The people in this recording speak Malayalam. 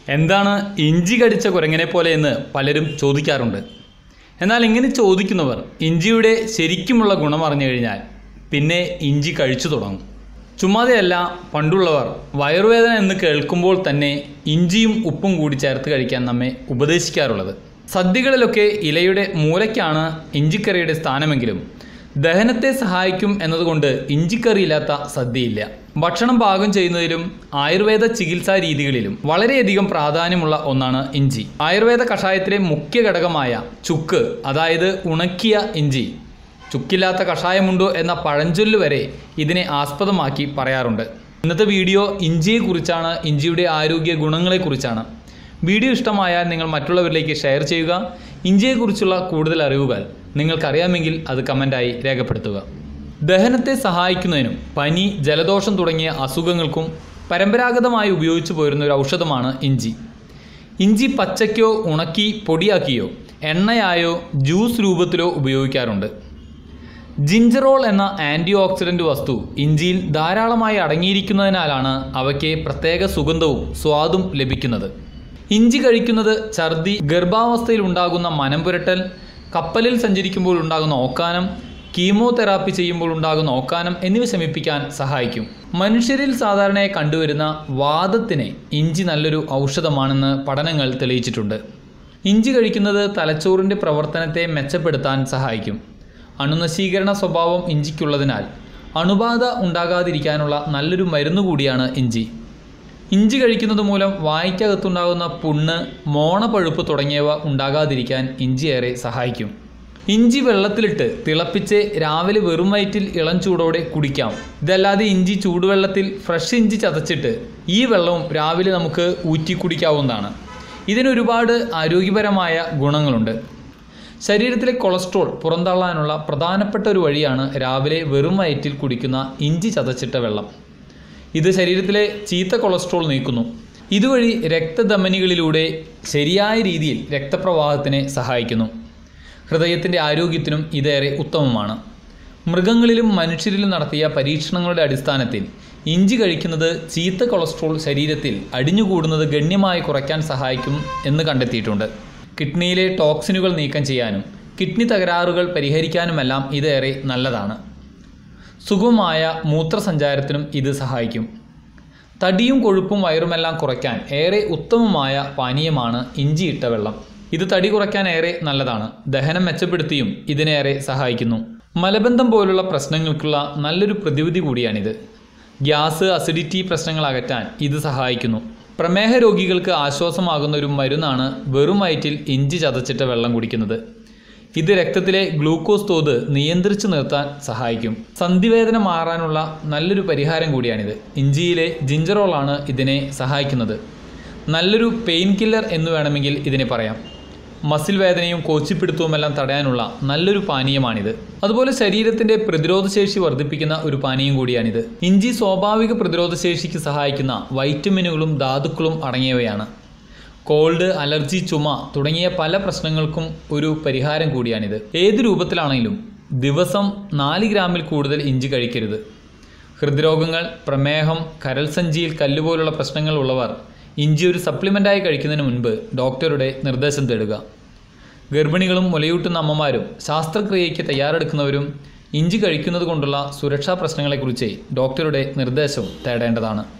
എന്താണ് ഇഞ്ചി കടിച്ച കുരങ്ങനെ പോലെ എന്ന് പലരും ചോദിക്കാറുണ്ട് എന്നാൽ ഇങ്ങനെ ചോദിക്കുന്നവർ ഇഞ്ചിയുടെ ശരിക്കുമുള്ള ഗുണം അറിഞ്ഞു കഴിഞ്ഞാൽ പിന്നെ ഇഞ്ചി കഴിച്ചു തുടങ്ങും ചുമ്മാതെയല്ല പണ്ടുള്ളവർ വയറുവേദന എന്ന് കേൾക്കുമ്പോൾ തന്നെ ഇഞ്ചിയും ഉപ്പും കൂടി ചേർത്ത് കഴിക്കാൻ നമ്മെ ഉപദേശിക്കാറുള്ളത് സദ്യകളിലൊക്കെ ഇലയുടെ മൂലയ്ക്കാണ് ഇഞ്ചിക്കറിയുടെ സ്ഥാനമെങ്കിലും ദഹനത്തെ സഹായിക്കും എന്നതുകൊണ്ട് ഇഞ്ചിക്കറിയില്ലാത്ത സദ്യയില്ല ഭക്ഷണം പാകം ചെയ്യുന്നതിലും ആയുർവേദ ചികിത്സാ രീതികളിലും വളരെയധികം പ്രാധാന്യമുള്ള ഒന്നാണ് ഇഞ്ചി ആയുർവേദ കഷായത്തിലെ മുഖ്യ ഘടകമായ ചുക്ക് അതായത് ഉണക്കിയ ഇഞ്ചി ചുക്കില്ലാത്ത കഷായമുണ്ടോ എന്ന പഴഞ്ചൊല്ല് വരെ ഇതിനെ ആസ്പദമാക്കി പറയാറുണ്ട് ഇന്നത്തെ വീഡിയോ ഇഞ്ചിയെക്കുറിച്ചാണ് ഇഞ്ചിയുടെ ആരോഗ്യ ഗുണങ്ങളെക്കുറിച്ചാണ് വീഡിയോ ഇഷ്ടമായാൽ നിങ്ങൾ മറ്റുള്ളവരിലേക്ക് ഷെയർ ചെയ്യുക ഇഞ്ചിയെക്കുറിച്ചുള്ള കൂടുതൽ അറിവുകൾ നിങ്ങൾക്കറിയാമെങ്കിൽ അത് കമൻറ്റായി രേഖപ്പെടുത്തുക ദഹനത്തെ സഹായിക്കുന്നതിനും പനി ജലദോഷം തുടങ്ങിയ അസുഖങ്ങൾക്കും പരമ്പരാഗതമായി ഉപയോഗിച്ചു പോരുന്ന ഒരു ഔഷധമാണ് ഇഞ്ചി ഇഞ്ചി പച്ചയ്ക്കോ ഉണക്കി പൊടിയാക്കിയോ എണ്ണയായോ ജ്യൂസ് രൂപത്തിലോ ഉപയോഗിക്കാറുണ്ട് ജിഞ്ചറോൾ എന്ന ആൻറ്റി ഓക്സിഡൻറ്റ് വസ്തു ഇഞ്ചിയിൽ ധാരാളമായി അടങ്ങിയിരിക്കുന്നതിനാലാണ് അവയ്ക്ക് പ്രത്യേക സുഗന്ധവും സ്വാദും ലഭിക്കുന്നത് ഇഞ്ചി കഴിക്കുന്നത് ഛർദി ഗർഭാവസ്ഥയിൽ ഉണ്ടാകുന്ന മനം പുരട്ടൽ കപ്പലിൽ സഞ്ചരിക്കുമ്പോൾ ഉണ്ടാകുന്ന ഓക്കാനം കീമോതെറാപ്പി ചെയ്യുമ്പോൾ ഉണ്ടാകുന്ന ഓക്കാനം എന്നിവ ശമിപ്പിക്കാൻ സഹായിക്കും മനുഷ്യരിൽ സാധാരണയായി കണ്ടുവരുന്ന വാദത്തിന് ഇഞ്ചി നല്ലൊരു ഔഷധമാണെന്ന് പഠനങ്ങൾ തെളിയിച്ചിട്ടുണ്ട് ഇഞ്ചി കഴിക്കുന്നത് തലച്ചോറിൻ്റെ പ്രവർത്തനത്തെ മെച്ചപ്പെടുത്താൻ സഹായിക്കും അണുനശീകരണ സ്വഭാവം ഇഞ്ചിക്കുള്ളതിനാൽ അണുബാധ ഉണ്ടാകാതിരിക്കാനുള്ള നല്ലൊരു മരുന്ന് കൂടിയാണ് ഇഞ്ചി ഇഞ്ചി കഴിക്കുന്നത് മൂലം വായ്ക്കകത്തുണ്ടാകുന്ന പുണ്ണ് മോണപ്പഴുപ്പ് തുടങ്ങിയവ ഉണ്ടാകാതിരിക്കാൻ ഇഞ്ചി ഏറെ സഹായിക്കും ഇഞ്ചി വെള്ളത്തിലിട്ട് തിളപ്പിച്ച് രാവിലെ വെറും വയറ്റിൽ ഇളം ചൂടോടെ കുടിക്കാം ഇതല്ലാതെ ഇഞ്ചി ചൂടുവെള്ളത്തിൽ ഫ്രഷ് ഇഞ്ചി ചതച്ചിട്ട് ഈ വെള്ളവും രാവിലെ നമുക്ക് ഊറ്റി കുടിക്കാവുന്നതാണ് ഇതിനൊരുപാട് ആരോഗ്യപരമായ ഗുണങ്ങളുണ്ട് ശരീരത്തിലെ കൊളസ്ട്രോൾ പുറന്തള്ളാനുള്ള പ്രധാനപ്പെട്ട ഒരു വഴിയാണ് രാവിലെ വെറും വയറ്റിൽ കുടിക്കുന്ന ഇഞ്ചി ചതച്ചിട്ട വെള്ളം ഇത് ശരീരത്തിലെ ചീത്ത കൊളസ്ട്രോൾ നീക്കുന്നു ഇതുവഴി രക്തധമനികളിലൂടെ ശരിയായ രീതിയിൽ രക്തപ്രവാഹത്തിനെ സഹായിക്കുന്നു ഹൃദയത്തിൻ്റെ ആരോഗ്യത്തിനും ഇതേറെ ഉത്തമമാണ് മൃഗങ്ങളിലും മനുഷ്യരിലും നടത്തിയ പരീക്ഷണങ്ങളുടെ അടിസ്ഥാനത്തിൽ ഇഞ്ചി കഴിക്കുന്നത് ചീത്ത കൊളസ്ട്രോൾ ശരീരത്തിൽ അടിഞ്ഞുകൂടുന്നത് ഗണ്യമായി കുറയ്ക്കാൻ സഹായിക്കും എന്ന് കണ്ടെത്തിയിട്ടുണ്ട് കിഡ്നിയിലെ ടോക്സിനുകൾ നീക്കം ചെയ്യാനും കിഡ്നി തകരാറുകൾ പരിഹരിക്കാനുമെല്ലാം ഇതേറെ നല്ലതാണ് സുഗമമായ മൂത്രസഞ്ചാരത്തിനും ഇത് സഹായിക്കും തടിയും കൊഴുപ്പും വയറുമെല്ലാം കുറയ്ക്കാൻ ഏറെ ഉത്തമമായ പാനീയമാണ് ഇഞ്ചിയിട്ട വെള്ളം ഇത് തടി കുറയ്ക്കാൻ ഏറെ നല്ലതാണ് ദഹനം മെച്ചപ്പെടുത്തിയും ഇതിനേറെ സഹായിക്കുന്നു മലബന്ധം പോലുള്ള പ്രശ്നങ്ങൾക്കുള്ള നല്ലൊരു പ്രതിവിധി കൂടിയാണിത് ഗ്യാസ് അസിഡിറ്റി പ്രശ്നങ്ങൾ അകറ്റാൻ ഇത് സഹായിക്കുന്നു പ്രമേഹ രോഗികൾക്ക് ആശ്വാസമാകുന്ന ഒരു മരുന്നാണ് വെറും വയറ്റിൽ ഇഞ്ചി ചതച്ചിട്ട വെള്ളം കുടിക്കുന്നത് ഇത് രക്തത്തിലെ ഗ്ലൂക്കോസ് തോത് നിയന്ത്രിച്ചു നിർത്താൻ സഹായിക്കും സന്ധിവേദന മാറാനുള്ള നല്ലൊരു പരിഹാരം കൂടിയാണിത് ഇഞ്ചിയിലെ ജിഞ്ചറോളാണ് ഇതിനെ സഹായിക്കുന്നത് നല്ലൊരു പെയിൻ കില്ലർ എന്ന് വേണമെങ്കിൽ ഇതിനെ പറയാം മസിൽ വേദനയും കോച്ചിപ്പിടുത്തവുമെല്ലാം തടയാനുള്ള നല്ലൊരു പാനീയമാണിത് അതുപോലെ ശരീരത്തിന്റെ പ്രതിരോധശേഷി വർദ്ധിപ്പിക്കുന്ന ഒരു പാനീയം കൂടിയാണിത് ഇഞ്ചി സ്വാഭാവിക പ്രതിരോധശേഷിക്ക് സഹായിക്കുന്ന വൈറ്റമിനുകളും ധാതുക്കളും അടങ്ങിയവയാണ് കോൾഡ് അലർജി ചുമ തുടങ്ങിയ പല പ്രശ്നങ്ങൾക്കും ഒരു പരിഹാരം കൂടിയാണിത് ഏത് രൂപത്തിലാണെങ്കിലും ദിവസം നാല് ഗ്രാമിൽ കൂടുതൽ ഇഞ്ചി കഴിക്കരുത് ഹൃദ്രോഗങ്ങൾ പ്രമേഹം കരൾസഞ്ചിയിൽ കല്ലുപോലുള്ള പ്രശ്നങ്ങൾ ഉള്ളവർ ഇഞ്ചി ഒരു സപ്ലിമെൻ്റായി കഴിക്കുന്നതിന് മുൻപ് ഡോക്ടറുടെ നിർദ്ദേശം തേടുക ഗർഭിണികളും മുലയൂട്ടുന്ന അമ്മമാരും ശാസ്ത്രക്രിയയ്ക്ക് തയ്യാറെടുക്കുന്നവരും ഇഞ്ചി കഴിക്കുന്നത് കൊണ്ടുള്ള സുരക്ഷാ പ്രശ്നങ്ങളെക്കുറിച്ച് ഡോക്ടറുടെ നിർദ്ദേശവും തേടേണ്ടതാണ്